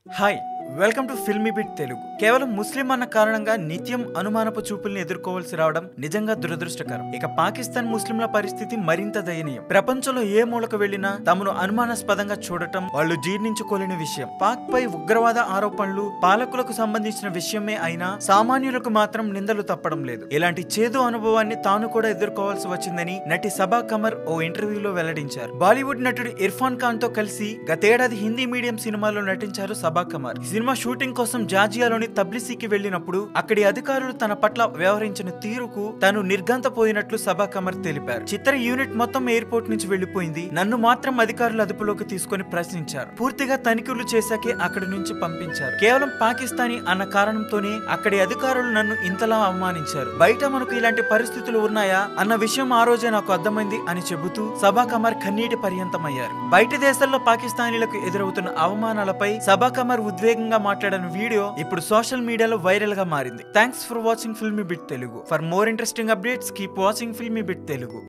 hi welcome to filmy bit Telugu కేవలం ముస్లిం అన్న కారణంగా నిత్యం అనుమానపు చూపుల్ని ఎదుర్కోవాల్సి రావడం నిజంగా దురదృష్టకరం ఇక పాకిస్తాన్ ముస్లింల పరిస్థితి మరింత దయనీయం ప్రపంచంలో ఏ మూలకు వెళ్లినా తమను అనుమానాస్పదంగా చూడటం వాళ్ళు జీర్ణించుకోలేని విషయం పాక్ పై ఉగ్రవాద ఆరోపణలు పాలకులకు సంబంధించిన విషయమే అయినా సామాన్యులకు మాత్రం నిందలు తప్పడం లేదు ఇలాంటి చేదు అనుభవాన్ని తాను కూడా ఎదుర్కోవాల్సి వచ్చిందని నటి సభా కమర్ ఓ ఇంటర్వ్యూలో వెల్లడించారు బాలీవుడ్ నటుడు ఇర్ఫాన్ ఖాన్ తో కలిసి గతేడాది హిందీ మీడియం సినిమాలో నటించారు సభా కమర్ ఈ సినిమా షూటింగ్ కోసం జార్జియాలోని తబ్లిసీకి వెళ్లినప్పుడు అక్కడి అధికారులు తన పట్ల వ్యవహరించిన తీరుకు తాను నిర్గంతపోయినట్లు సభా కమర్ తెలిపారు చిత్ర యూనిట్ మొత్తం ఎయిర్పోర్ట్ నుంచి వెళ్లిపోయింది నన్ను మాత్రం అధికారులు అదుపులోకి తీసుకొని ప్రశ్నించారు పూర్తిగా తనిఖీలు చేశాకే అక్కడి నుంచి పంపించారు కేవలం పాకిస్తానీ అన్న కారణంతోనే అక్కడి అధికారులు నన్ను ఇంతలా అవమానించారు బయట మనకు ఇలాంటి పరిస్థితులు ఉన్నాయా అన్న విషయం ఆ రోజే నాకు అర్థమైంది అని చెబుతూ సభా కమర్ కన్నీటి పర్యంతమయ్యారు బయట దేశాల్లో పాకిస్తానీలకు ఎదురవుతున్న అవమానాలపై సభా కమర్ ఉద్వేగంగా మాట్లాడిన వీడియో ఇప్పుడు సోషల్ మీడియాలో వైరల్ గా మారింది thanks for watching filmy bit Telugu for more interesting updates keep watching filmy bit Telugu